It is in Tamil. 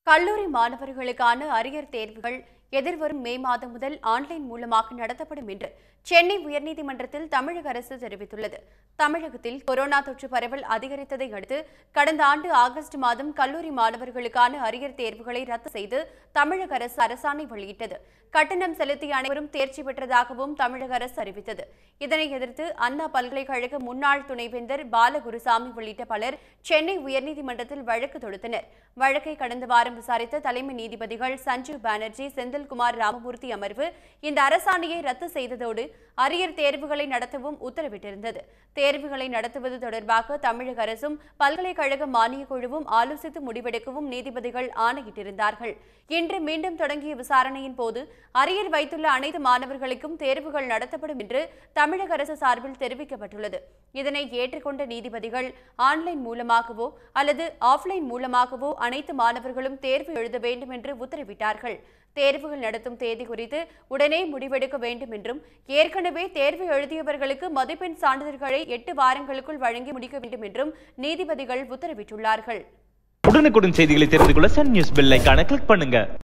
கல்லூரி மாணவர்களுக்கான அரியர் தேர்வுகள் எதிர்வரும் மே மாதம் முதல் ஆன்லைன் மூலமாக நடத்தப்படும் என்று சென்னை உயர்நீதிமன்றத்தில் தமிழக அரசு தெரிவித்துள்ளது தமிழகத்தில் கொரோனா தொற்று பரவல் அதிகரித்ததை அடுத்து கடந்த ஆண்டு ஆகஸ்ட் மாதம் கல்லூரி மாணவர்களுக்கான அரியர் தேர்வுகளை ரத்து செய்து தமிழக அரசு அரசாணை வெளியிட்டது கட்டணம் செலுத்திய அனைவரும் தேர்ச்சி பெற்றதாகவும் தமிழக அரசு அறிவித்தது இதனை எதிர்த்து அண்ணா பல்கலைக்கழக முன்னாள் துணைவேந்தர் பாலகுருசாமி உள்ளிட்ட பலர் சென்னை உயர்நீதிமன்றத்தில் வழக்கு தொடுத்தனர் வழக்கை கடந்த வாரம் விசாரித்த தலைமை நீதிபதிகள் சஞ்சீவ் பானர்ஜி செந்தில்குமார் ராமமூர்த்தி அமர்வு இந்த அரசாணையை ரத்து செய்ததோடு அரியர் தேர்வுகளை நடத்தவும் உத்தரவிட்டிருந்தது தேர்வுகளை நடத்துவது தொடர்பாக தமிழக அரசும் பல்கலைக்கழக மானியக் குழுவும் ஆலோசித்து முடிவெடுக்கவும் நீதிபதிகள் ஆணையிட்டிருந்தார்கள் இன்று மீண்டும் தொடங்கிய விசாரணையின் போது அரியர் வைத்துள்ள அனைத்து மாணவர்களுக்கும் தேர்வுகள் நடத்தப்படும் என்று தமிழக அரசு சார்பில் தெரிவிக்கப்பட்டுள்ளது இதனை ஏற்றுக்கொண்ட நீதிபதிகள் ஆன்லைன் மூலமாகவோ அல்லது ஆஃப்லைன் மூலமாகவோ அனைத்து மாணவர்களும் தேர்வு எழுத வேண்டும் என்று உத்தரவிட்டார்கள் தேர்வுகள் நடத்தும் தேதி குறித்து உடனே முடிவெடுக்க வேண்டும் என்றும் ஏற்கனவே தேர்வு எழுதியவர்களுக்கு மதிப்பெண் சான்றிதழ்களை எட்டு வாரங்களுக்குள் வழங்கி முடிக்க வேண்டும் என்றும் நீதிபதிகள் உத்தரவிட்டுள்ளார்கள் உடனுக்குடன் செய்திகளை தெரிந்து கொள்ள சன் நியூஸ் பெல் ஐகானை கிளிக் பண்ணுங்க